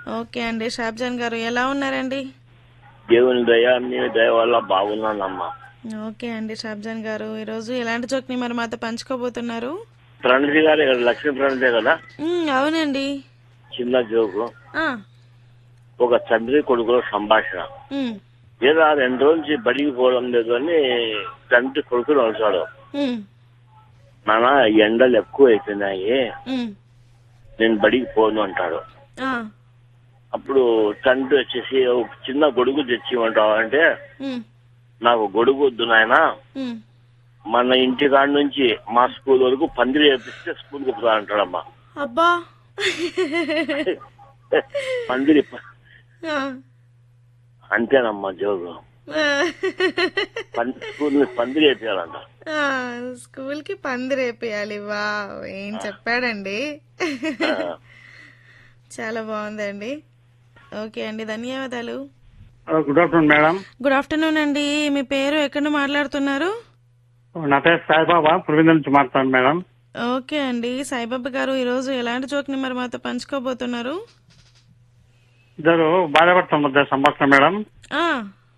Okay అండి షాబ్జాన్ గారు ఎలా ఉన్నారండి దేవుని దయ మీ దయ వల్ల బాగున్నానమ్మా ఓకే అండి షాబ్జాన్ గారు ఈరోజు ఎలాంటి జోక్ని మరి మాతో పంచుకోబోతున్నారు ప్రణతి గారు ఇక్కడ లక్ష్మీ ప్రణతి కదా మ్, అవునండి చిన్న జోకు ఆ, ఒక తండ్రి కొడుకుల సంభాషణ మ్, లేదా రెండు రోజుల నుంచి బడికి పోవడం లేదు అని తండ్రి కొడుకులు అంటాడు మ్, నాన్న ఎండలు ఎక్కువ అయిపోయినాయి మ్, నేను బడికి పోను అంటాడు ఆ, అప్పుడు తండ్రి వచ్చేసి ఒక చిన్న గొడుగు తెచ్చి ఇవ్వమంటావా అంటే మ్, నాకు గొడుగు వద్దు నాయన మ్. మన ఇంటి కాడ నుంచి మా స్కూల్ వరకు పందిరి వేపిస్తే స్కూల్కి పోతా అంటాడమ్మా అబ్బా పందిరి ఆ, అంతేనమ్మా జోగు పం- స్కూల్ ని పందిరి వేపించాలంట ఆ, స్కూల్కి పందిరేపేయాలి వా ఏం చెప్పాడండి చాలా బాగుందండి ఓకే అండి ధన్యవాదాలు good afternoon madam good afternoon అండి మీ పేరు ఎక్కడ మాట్లాడుతున్నారు నా పేరు సాయిబాబా పులివెందు నుంచి మాట్లాడుతాను మేడం ఓకే అండి సాయిబాబా గారు ఈరోజు ఎలాంటి జోక్ని మరి మాతో పంచుకోబోతున్నారు ఇద్దరు భార్యాభర్తల మధ్య సంభాషణ మేడం ఆ,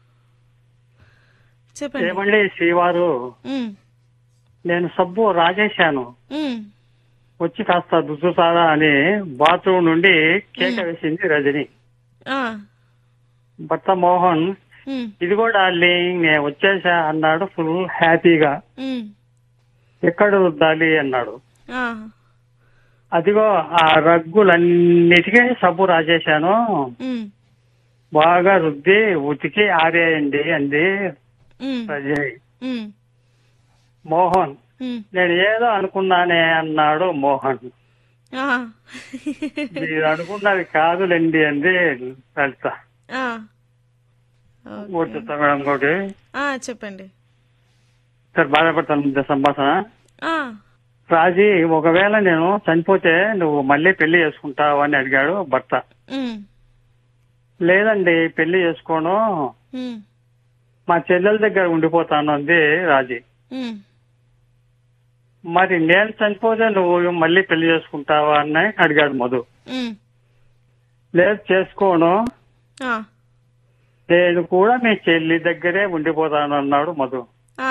చెప్పండి ఏమండి శ్రీవారు ఉమ్, నేను సబ్బు రాజేశాను ఉమ్, వచ్చి కాస్త దుద్దుతారా అని బాత్రూమ్ నుండి కేక వేసింది రజని ఆ, భర్త మోహన్ ఉమ్, ఇది కూడా డార్లింగ్ నేను వచ్చేసా అన్నాడు ఫుల్ హ్యాపీగా ఉమ్, ఎక్కడ రుద్దాలి అన్నాడు ఆ, అదిగో ఆ రగ్గులన్నిటికీ సబ్బు రాజేశాను ఉమ్, బాగా రుద్ది ఉతికి ఆరేయండి అంది ఉమ్, రజని ఉమ్, మోహన్ ఉమ్, నేను ఏదో అనుకున్నానే అన్నాడు మోహన్ ఆ, మీరు అనుకున్నది కాదులేండి అంది లలిత ఆ, ఒకటి చెప్తా మేడం ఇంకోటి ఆ, చెప్పండి సార్ బాధపడతాను మధ్య సంభాషణ ఆ, రాజీ ఒకవేళ నేను చనిపోతే నువ్వు మళ్ళీ పెళ్లి చేసుకుంటావు అని అడిగాడు భర్త ఉమ్, లేదండి పెళ్లి చేసుకోను ఉమ్, మా చెల్లెల దగ్గర ఉండిపోతాను అంది రాజీ ఉమ్, మరి నేను చనిపోతే నువ్వు మళ్ళీ పెళ్లి చేసుకుంటావా అని అడిగాడు మధు ఉమ్, లేదు చేసుకోను ఆ, నేను కూడా మీ చెల్లి దగ్గరే ఉండిపోతాను అన్నాడు మధు ఆ.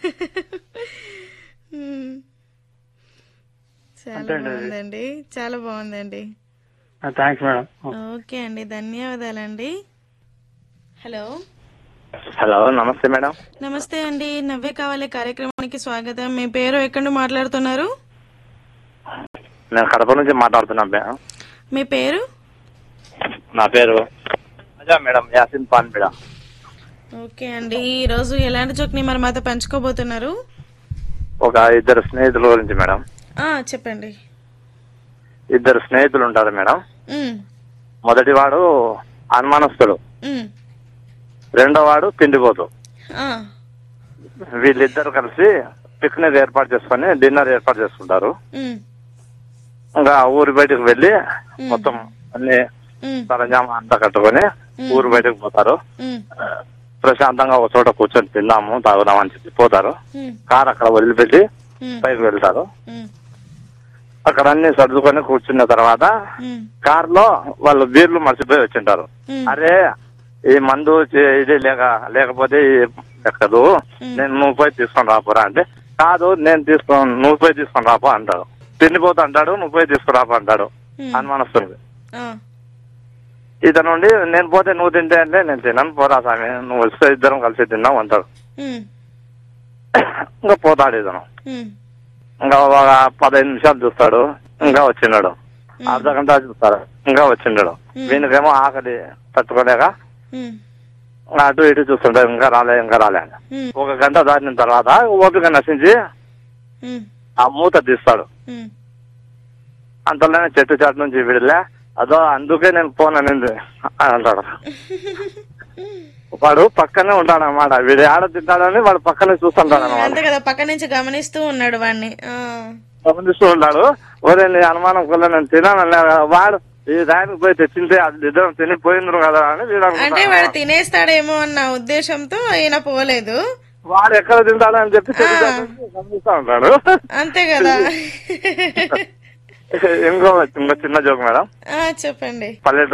ఉమ్. చాలా అంతేండి అది. బాగుందండి చాలా బాగుందండి థ్యాంక్స్ మేడం ఓకే అండి ధన్యవాదాలండి హలో హలో నమస్తే మేడం నమస్తే అండి నవ్వే కావాలి కార్యక్రమానికి స్వాగతం మీ పేరు ఎక్కడి నుండి మాట్లాడుతున్నారు నేను కడప నుంచి మాట్లాడుతున్నా మేడం మీ పేరు నా పేరు అజా మేడం యాసిన్ పాన్ మేడం ఓకే అండి ఈ రోజు ఎలాంటి జోక్ని మరి మాతో పంచుకోబోతున్నారు ఒక ఇద్దరు స్నేహితుల గురించి మేడం ఆ చెప్పండి ఇద్దరు స్నేహితులు ఉంటారు మేడం ఉమ్, మొదటి వాడు అనుమానస్తుడు ఉమ్, రెండో వాడు తిండిపోతు ఆ, వీళ్ళిద్దరు కలిసి పిక్నిక్ ఏర్పాటు చేసుకొని డిన్నర్ ఏర్పాటు చేసుకుంటారు ఉమ్, ఇంకా ఊరి బయటకు వెళ్ళి మొత్తం అన్ని ఉమ్, సరంజామా అంతా కట్టుకొని ఊరు బయటకు పోతారు ఉమ్, ప్రశాంతంగా ఒక చోట కూర్చొని తిందాము తాగుదాం అని చెప్పి పోతారు ఉమ్, కార్ అక్కడ వదిలిపెట్టి ఉమ్, పైకి వెళ్తారు ఉమ్, అక్కడ అన్ని సర్దుకొని కూర్చున్న తర్వాత ఉమ్, కార్ లో వాళ్ళు బీర్లు మర్చిపోయి వచ్చింటారు ఉమ్, అరే ఈ మందు చే- ఇది లేక లేకపోతే ఈ ఎక్కదు నేను నువ్వు పోయి తీసుకొని రాపోరా అంటే కాదు నేను తీసుకొని నువ్వు పోయి తీసుకొని రాపో అంటాడు తిండిపోతా అంటాడు నువ్వు పోయి తీసుకుని రాపో అంటాడు ఉమ్, అనుమానస్తుంది ఆ, ఇతను నుండి నేను పోతే నువ్వు తింటే అంటే నేను తినను పోరా స్వామి నువ్వు వస్తే ఇద్దరం కలిసి తిన్నావు అంటాడు ఉమ్, ఇంకా పోతాడు ఇతను ఉమ్, ఇంకా ఒక పదహైదు నిమిషాలు చూస్తాడు ఇంకా వచ్చినాడు అర్ధ గంట చూస్తాడు ఇంకా వచ్చిండాడు వీనికేమో ఆకలి తట్టుకోలేక ఉమ్, అటు ఇటు చూస్తుంటాడు ఇంకా రాలే ఇంకా రాలే అని ఉమ్, ఒక గంట దాటిన తర్వాత ఓపిక నశించి ఉమ్, ఆ మూత తీస్తాడు ఉమ్, అంతలోనే చెట్టు చాటు నుంచి విడిలే అదో అందుకే నేను పోననింది అని అంటాడు వాడు పక్కనే ఉంటాడు అనమాట వీడు ఆడ తింటాడని వాడు పక్కనే చూస్తుంటాడు అనమాట అంతే కదా పక్క నుంచి గమనిస్తూ ఉన్నాడు వాడిని ఆ, గమనిస్తూ ఉంటాడు ఒరే నీ అనుమానం కొల్ల నేను తినాను వాడు ఈ దానికి పోయి తెచ్చింటే అది ఇద్దరం తిని పోయిండ్రు కదా అని వీడు అంటే అనుకుంటాడు వాడు తినేస్తాడేమో అన్న ఉద్దేశంతో ఈయన పోలేదు వాడు ఎక్కడ తింటాడు అని చెప్పి చెట్టు చాటు నుంచి గమనిస్తూ ఉంటాడు అంతే కదా ఇంకో ఇంకో చిన్న జోక్ మేడం ఆ చెప్పండి పల్లెటూరు